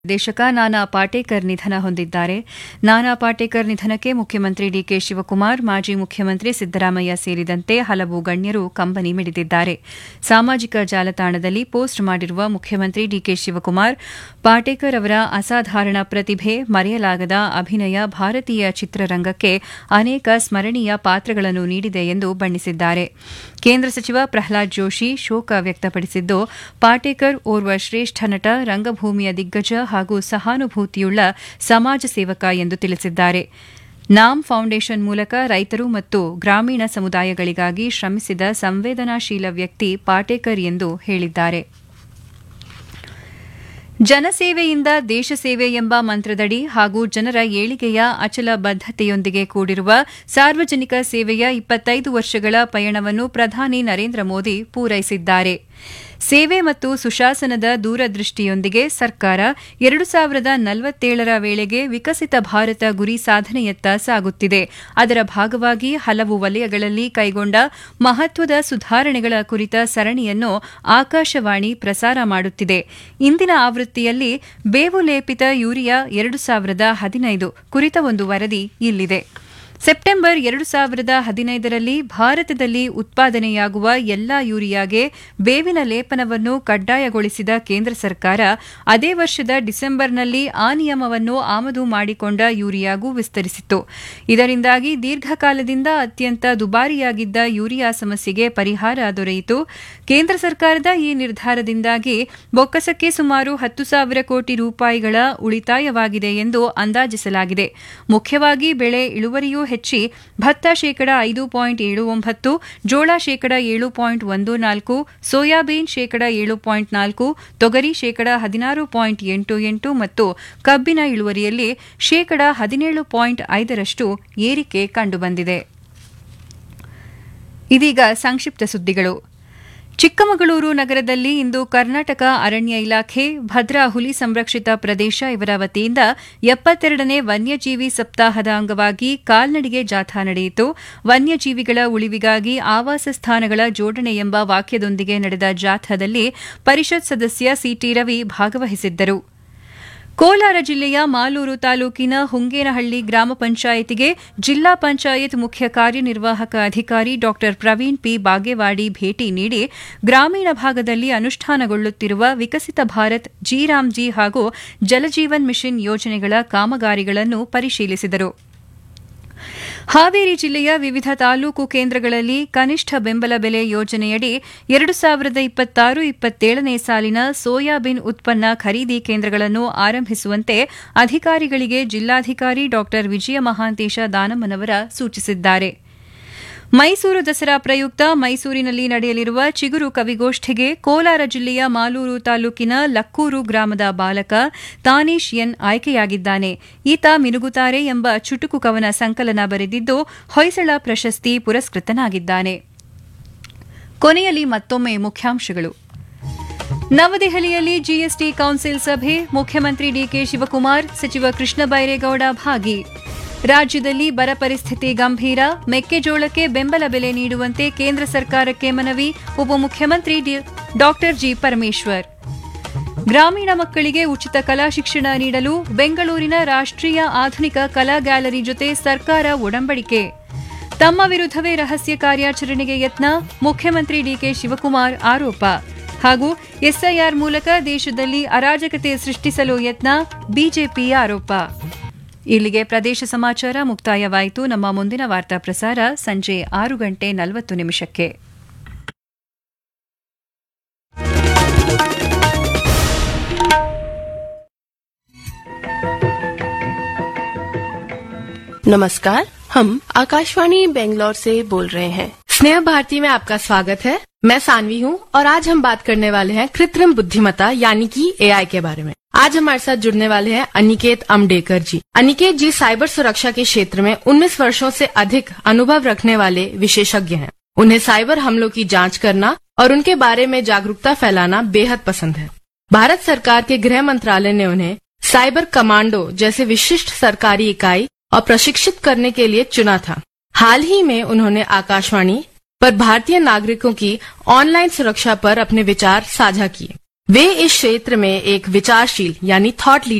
ನಿರ್ದೇಶಕ ನಾನಾ ಪಾಟೇಕರ್ ನಿಧನ ಹೊಂದಿದ್ದಾರೆ ನಾನಾ ಪಾಟೇಕರ್ ನಿಧನಕ್ಕೆ ಮುಖ್ಯಮಂತ್ರಿ ಡಿಕೆ ಶಿವಕುಮಾರ್ ಮಾಜಿ ಮುಖ್ಯಮಂತ್ರಿ ಸಿದ್ದರಾಮಯ್ಯ ಸೇರಿದಂತೆ ಹಲವು ಗಣ್ಯರು ಕಂಬನಿ ಮಿಡಿದಿದ್ದಾರೆ ಸಾಮಾಜಿಕ ಜಾಲತಾಣದಲ್ಲಿ ಪೋಸ್ಟ್ ಮಾಡಿರುವ ಮುಖ್ಯಮಂತ್ರಿ ಡಿಕೆ ಶಿವಕುಮಾರ್ ಪಾಟೇಕರ್ ಅವರ ಅಸಾಧಾರಣ ಪ್ರತಿಭೆ ಮರೆಯಲಾಗದ ಅಭಿನಯ ಭಾರತೀಯ ಚಿತ್ರರಂಗಕ್ಕೆ ಅನೇಕ ಸ್ಮರಣೀಯ ಪಾತ್ರಗಳನ್ನು ನೀಡಿದೆ ಎಂದು ಬಣ್ಣಿಸಿದ್ದಾರೆ ಕೇಂದ್ರ ಸಚಿವ ಪ್ರಹ್ಲಾದ್ ಜೋಶಿ ಶೋಕ ವ್ಯಕ್ತಪಡಿಸಿದ್ದು ಪಾಟೇಕರ್ ಓರ್ವ ಶ್ರೇಷ್ಠ ನಟ ರಂಗಭೂಮಿಯ ದಿಗ್ಗಜ ಹಾಗೂ ಸಹಾನುಭೂತಿಯುಳ್ಳ ಸಮಾಜ ಸೇವಕ ಎಂದು ತಿಳಿಸಿದ್ದಾರೆ ನಾಮ್ ಫೌಂಡೇಶನ್ ಮೂಲಕ ರೈತರು ಮತ್ತು ಗ್ರಾಮೀಣ ಸಮುದಾಯಗಳಿಗಾಗಿ ಶ್ರಮಿಸಿದ ಸಂವೇದನಾಶೀಲ ವ್ಯಕ್ತಿ ಪಾಟೇಕರ್ ಎಂದು ಹೇಳಿದ್ದಾರೆ ಜನಸೇವೆಯಿಂದ ದೇಶ ಸೇವೆ ಎಂಬ ಮಂತ್ರದಡಿ ಹಾಗೂ ಜನರ ಏಳಿಗೆಯ ಅಚಲ ಬದ್ದತೆಯೊಂದಿಗೆ ಕೂಡಿರುವ ಸಾರ್ವಜನಿಕ ಸೇವೆಯ ಇಪ್ಪತ್ತೈದು ವರ್ಷಗಳ ಪಯಣವನ್ನು ಪ್ರಧಾನಿ ನರೇಂದ್ರ ಮೋದಿ ಪೂರೈಸಿದ್ದಾರೆ ಸೇವೆ ಮತ್ತು ಸುಶಾಸನದ ದೂರದೃಷ್ಟಿಯೊಂದಿಗೆ ಸರ್ಕಾರ ಎರಡು ಸಾವಿರದ ನಲವತ್ತೇಳರ ವೇಳೆಗೆ ವಿಕಸಿತ ಭಾರತ ಗುರಿ ಸಾಧನೆಯತ್ತ ಸಾಗುತ್ತಿದೆ ಅದರ ಭಾಗವಾಗಿ ಹಲವು ವಲಯಗಳಲ್ಲಿ ಕೈಗೊಂಡ ಮಹತ್ವದ ಸುಧಾರಣೆಗಳ ಕುರಿತ ಸರಣಿಯನ್ನು ಆಕಾಶವಾಣಿ ಪ್ರಸಾರ ಮಾಡುತ್ತಿದೆ ಇಂದಿನ ಆವೃತ್ತಿಯಲ್ಲಿ ಬೇವು ಲೇಪಿತ ಯೂರಿಯಾ ಎರಡು ಸಾವಿರದ ಹದಿನೈದು ಕುರಿತ ಒಂದು ವರದಿ ಇಲ್ಲಿದೆ ಸೆಪ್ಟೆಂಬರ್ ಎರಡು ಸಾವಿರದ ಹದಿನೈದರಲ್ಲಿ ಭಾರತದಲ್ಲಿ ಉತ್ಪಾದನೆಯಾಗುವ ಎಲ್ಲಾ ಯೂರಿಯಾಗೆ ಬೇವಿನ ಲೇಪನವನ್ನು ಕಡ್ಡಾಯಗೊಳಿಸಿದ ಕೇಂದ್ರ ಸರ್ಕಾರ ಅದೇ ವರ್ಷದ ಡಿಸೆಂಬರ್ನಲ್ಲಿ ಆ ನಿಯಮವನ್ನು ಆಮದು ಮಾಡಿಕೊಂಡ ಯೂರಿಯಾಗೂ ವಿಸ್ತರಿಸಿತ್ತು ಇದರಿಂದಾಗಿ ದೀರ್ಘಕಾಲದಿಂದ ಅತ್ಯಂತ ದುಬಾರಿಯಾಗಿದ್ದ ಯೂರಿಯಾ ಸಮಸ್ಯೆಗೆ ಪರಿಹಾರ ದೊರೆಯಿತು ಕೇಂದ್ರ ಸರ್ಕಾರದ ಈ ನಿರ್ಧಾರದಿಂದಾಗಿ ಬೊಕ್ಕಸಕ್ಕೆ ಸುಮಾರು ಹತ್ತು ಸಾವಿರ ಕೋಟಿ ರೂಪಾಯಿಗಳ ಉಳಿತಾಯವಾಗಿದೆ ಎಂದು ಅಂದಾಜಿಸಲಾಗಿದೆ ಮುಖ್ಯವಾಗಿ ಬೆಳೆ ಇಳುವರಿಯೂ ಹೆಚ್ಚಿ ಭತ್ತ ಶೇಕಡ ಐದು ಪಾಯಿಂಟ್ ಏಳು ಒಂಬತ್ತು ಜೋಳ ಶೇಕಡ ಏಳು ಪಾಯಿಂಟ್ ಒಂದು ನಾಲ್ಕು ಸೋಯಾಬೀನ್ ಶೇಕಡ ಏಳು ಪಾಯಿಂಟ್ ನಾಲ್ಕು ತೊಗರಿ ಶೇಕಡ ಹದಿನಾರು ಪಾಯಿಂಟ್ ಎಂಟು ಎಂಟು ಮತ್ತು ಕಬ್ಬಿನ ಇಳುವರಿಯಲ್ಲಿ ಶೇಕಡ ಹದಿನೇಳು ಪಾಯಿಂಟ್ ಐದರಷ್ಟು ಏರಿಕೆ ಕಂಡುಬಂದಿದೆ ಇದೀಗ ಸಂಕ್ಷಿಪ್ತ ಸುದ್ದಿಗಳು ಚಿಕ್ಕಮಗಳೂರು ನಗರದಲ್ಲಿ ಇಂದು ಕರ್ನಾಟಕ ಅರಣ್ಯ ಇಲಾಖೆ ಭದ್ರಾ ಹುಲಿ ಸಂರಕ್ಷಿತ ಪ್ರದೇಶ ಇವರ ವತಿಯಿಂದ ಎಪ್ಪತ್ತೆರಡನೇ ವನ್ಯಜೀವಿ ಸಪ್ತಾಹದ ಅಂಗವಾಗಿ ಕಾಲ್ನಡಿಗೆ ಜಾಥಾ ನಡೆಯಿತು ವನ್ಯಜೀವಿಗಳ ಉಳಿವಿಗಾಗಿ ಆವಾಸ ಸ್ಥಾನಗಳ ಜೋಡಣೆ ಎಂಬ ವಾಕ್ಯದೊಂದಿಗೆ ನಡೆದ ಜಾಥಾದಲ್ಲಿ ಪರಿಷತ್ ಸದಸ್ಯ ಸಿಟಿ ರವಿ ಭಾಗವಹಿಸಿದ್ದರು ಕೋಲಾರ ಜಿಲ್ಲೆಯ ಮಾಲೂರು ತಾಲೂಕಿನ ಹುಂಗೇನಹಳ್ಳಿ ಗ್ರಾಮ ಪಂಚಾಯಿತಿಗೆ ಜಿಲ್ಲಾ ಪಂಚಾಯತ್ ಮುಖ್ಯ ಕಾರ್ಯನಿರ್ವಾಹಕ ಅಧಿಕಾರಿ ಡಾ ಪ್ರವೀಣ್ ಪಿ ಬಾಗೇವಾಡಿ ಭೇಟಿ ನೀಡಿ ಗ್ರಾಮೀಣ ಭಾಗದಲ್ಲಿ ಅನುಷ್ಠಾನಗೊಳ್ಳುತ್ತಿರುವ ವಿಕಸಿತ ಭಾರತ್ ಜಿರಾಮ್ಜಿ ಹಾಗೂ ಜಲಜೀವನ್ ಮಿಷನ್ ಯೋಜನೆಗಳ ಕಾಮಗಾರಿಗಳನ್ನು ಪರಿಶೀಲಿಸಿದರು ಹಾವೇರಿ ಜಿಲ್ಲೆಯ ವಿವಿಧ ತಾಲೂಕು ಕೇಂದ್ರಗಳಲ್ಲಿ ಕನಿಷ್ಠ ಬೆಂಬಲ ಬೆಲೆ ಯೋಜನೆಯಡಿ ಎರಡು ಸಾವಿರದ ಇಪ್ಪತ್ತಾರು ಇಪ್ಪತ್ತೇಳನೇ ಸಾಲಿನ ಸೋಯಾಬೀನ್ ಉತ್ಪನ್ನ ಖರೀದಿ ಕೇಂದ್ರಗಳನ್ನು ಆರಂಭಿಸುವಂತೆ ಅಧಿಕಾರಿಗಳಿಗೆ ಜಿಲ್ಲಾಧಿಕಾರಿ ಡಾ ವಿಜಯ ಮಹಾಂತೇಶ ದಾನಮ್ಮನವರ ಸೂಚಿಸಿದ್ದಾರೆ ಮೈಸೂರು ದಸರಾ ಪ್ರಯುಕ್ತ ಮೈಸೂರಿನಲ್ಲಿ ನಡೆಯಲಿರುವ ಚಿಗುರು ಕವಿಗೋಷ್ಠಿಗೆ ಕೋಲಾರ ಜಿಲ್ಲೆಯ ಮಾಲೂರು ತಾಲೂಕಿನ ಲಕ್ಕೂರು ಗ್ರಾಮದ ಬಾಲಕ ತಾನೀಶ್ ಎನ್ ಆಯ್ಕೆಯಾಗಿದ್ದಾನೆ ಈತ ಮಿನುಗುತಾರೆ ಎಂಬ ಚುಟುಕು ಕವನ ಸಂಕಲನ ಬರೆದಿದ್ದು ಹೊಯ್ಸಳ ಪ್ರಶಸ್ತಿ ಪುರಸ್ಕೃತನಾಗಿದ್ದಾನೆ ಕೊನೆಯಲ್ಲಿ ಮತ್ತೊಮ್ಮೆ ಮುಖ್ಯಾಂಶಗಳು ನವದೆಹಲಿಯಲ್ಲಿ ಜಿಎಸ್ಟಿ ಕೌನ್ಸಿಲ್ ಸಭೆ ಮುಖ್ಯಮಂತ್ರಿ ಡಿಕೆ ಶಿವಕುಮಾರ್ ಸಚಿವ ಕೃಷ್ಣ ಬೈರೇಗೌಡ ಭಾಗಿ ರಾಜ್ಯದಲ್ಲಿ ಬರ ಪರಿಸ್ಥಿತಿ ಗಂಭೀರ ಮೆಕ್ಕೆಜೋಳಕ್ಕೆ ಬೆಂಬಲ ಬೆಲೆ ನೀಡುವಂತೆ ಕೇಂದ್ರ ಸರ್ಕಾರಕ್ಕೆ ಮನವಿ ಉಪಮುಖ್ಯಮಂತ್ರಿ ಡಾ ಜಿ ಪರಮೇಶ್ವರ್ ಗ್ರಾಮೀಣ ಮಕ್ಕಳಿಗೆ ಉಚಿತ ಕಲಾ ಶಿಕ್ಷಣ ನೀಡಲು ಬೆಂಗಳೂರಿನ ರಾಷ್ಟ್ರೀಯ ಆಧುನಿಕ ಕಲಾ ಗ್ಯಾಲರಿ ಜೊತೆ ಸರ್ಕಾರ ಒಡಂಬಡಿಕೆ ತಮ್ಮ ವಿರುದ್ಧವೇ ರಹಸ್ಯ ಕಾರ್ಯಾಚರಣೆಗೆ ಯತ್ನ ಮುಖ್ಯಮಂತ್ರಿ ಡಿಕೆ ಶಿವಕುಮಾರ್ ಆರೋಪ ಹಾಗೂ ಎಸ್ಐಆರ್ ಮೂಲಕ ದೇಶದಲ್ಲಿ ಅರಾಜಕತೆ ಸೃಷ್ಟಿಸಲು ಯತ್ನ ಬಿಜೆಪಿ ಆರೋಪ ಇಲ್ಲಿಗೆ ಪ್ರದೇಶ ಸಮಾಚಾರ ಮುಕ್ತಾಯವಾಯಿತು ನಮ್ಮ ಮುಂದಿನ ವಾರ್ತಾ ಪ್ರಸಾರ ಸಂಜೆ ಆರು ಗಂಟೆ ನಲವತ್ತು ನಿಮಿಷಕ್ಕೆ नमस्कार हम आकाशवाणी बेंगलोर से बोल रहे हैं स्नेह भारती में आपका स्वागत है मैं सानवी हूँ और आज हम बात करने वाले हैं कृत्रिम बुद्धिमत्ता यानी कि एआई के बारे में आज हमारे साथ जुड़ने वाले हैं अनिकेत अमडेकर जी अनिकेत जी साइबर सुरक्षा के क्षेत्र में 19 वर्षों से अधिक अनुभव रखने वाले विशेषज्ञ हैं उन्हें साइबर हमलों की जांच करना और उनके बारे में जागरूकता फैलाना बेहद पसंद है भारत सरकार के गृह मंत्रालय ने उन्हें साइबर कमांडो जैसे विशिष्ट सरकारी इकाई और प्रशिक्षित करने के लिए चुना था हाल ही में उन्होंने आकाशवाणी पर भारतीय नागरिकों की ऑनलाइन सुरक्षा पर अपने विचार साझा किए वे इस क्षेत्र में एक विचारशील यानी थॉट